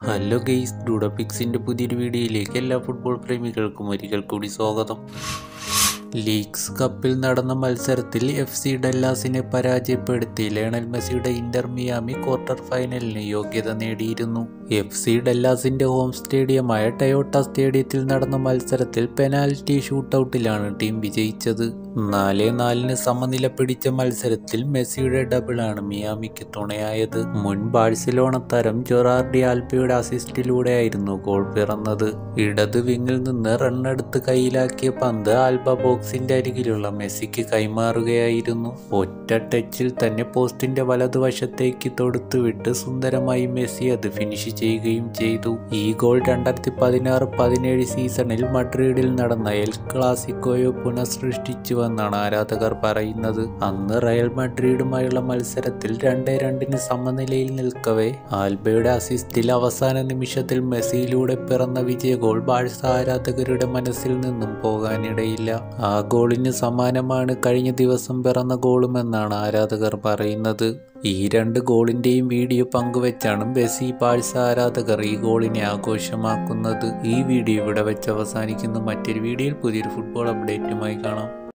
hello guys ഡൂഡോപിക്സിൻ്റെ പുതിയൊരു വീഡിയോയിലേക്ക് എല്ലാ ഫുട്ബോൾ പ്രേമികൾക്കും ഒരിക്കൽ കൂടി സ്വാഗതം ലീഗ്സ് കപ്പിൽ നടന്ന മത്സരത്തിൽ എഫ് സി ഡല്ലാസിനെ പരാജയപ്പെടുത്തി ലയണൽ മെസ്സിയുടെ ഇന്റർ മിയാമി ക്വാർട്ടർ ഫൈനലിന് യോഗ്യത നേടിയിരുന്നു എഫ് സി ഡല്ലാസിന്റെ ഹോം സ്റ്റേഡിയമായ ടയോട്ട സ്റ്റേഡിയത്തിൽ നടന്ന മത്സരത്തിൽ പെനാൽറ്റി ഷൂട്ടൌട്ടിലാണ് ടീം വിജയിച്ചത് നാല് നാലിന് സമനില പിടിച്ച മത്സരത്തിൽ മെസ്സിയുടെ ഡബിളാണ് മിയാമിക്ക് തുണയായത് മുൻ ബാഴ്സലോണ താരം ജൊറാർഡി ആൽബയുടെ അസിസ്റ്റിലൂടെയായിരുന്നു ഗോൾ പിറന്നത് ഇടത് വിങ്ങിൽ നിന്ന് റണ്ണെടുത്ത് കയ്യിലാക്കിയ പന്ത് ആൽബ ബോക്സിന്റെ അരികിലുള്ള മെസ്സിക്ക് കൈമാറുകയായിരുന്നു ഒറ്റ ടച്ചിൽ തന്നെ പോസ്റ്റിന്റെ വലതുവശത്തേക്ക് തൊടുത്തുവിട്ട് സുന്ദരമായി മെസ്സി അത് ഫിനിഷ് ചെയ്യുകയും ചെയ്തു ഈ ഗോൾ രണ്ടായിരത്തി പതിനാറ് പതിനേഴ് സീസണിൽ മഡ്രിഡിൽ നടന്ന എൽ ക്ലാസിക്കോയോ പുനഃസൃഷ്ടിച്ചുവെന്നാണ് ആരാധകർ പറയുന്നത് അന്ന് റയൽ മഡ്രിഡുമായുള്ള മത്സരത്തിൽ രണ്ടേ രണ്ടിന് സമനിലയിൽ നിൽക്കവേ ആൽബയുടെ അസിസ്റ്റിൽ അവസാന നിമിഷത്തിൽ മെസ്സിയിലൂടെ പിറന്ന വിജയ ഗോൾ ബാഴ്സ ആരാധകരുടെ മനസ്സിൽ നിന്നും പോകാനിടയില്ല ആ ഗോളിന് സമാനമാണ് കഴിഞ്ഞ ദിവസം പിറന്ന ഗോളുമെന്നാണ് ആരാധകർ പറയുന്നത് ഈ രണ്ട് ഗോളിന്റെയും വീഡിയോ പങ്കുവെച്ചാണ് മെസ്സി ബാഴ്സ ആരാധകർ ഈ ഗോളിനെ ആഘോഷമാക്കുന്നത് ഈ വീഡിയോ ഇവിടെ വെച്ച് അവസാനിക്കുന്നു മറ്റൊരു വീഡിയോയിൽ പുതിയൊരു ഫുട്ബോൾ അപ്ഡേറ്റുമായി കാണാം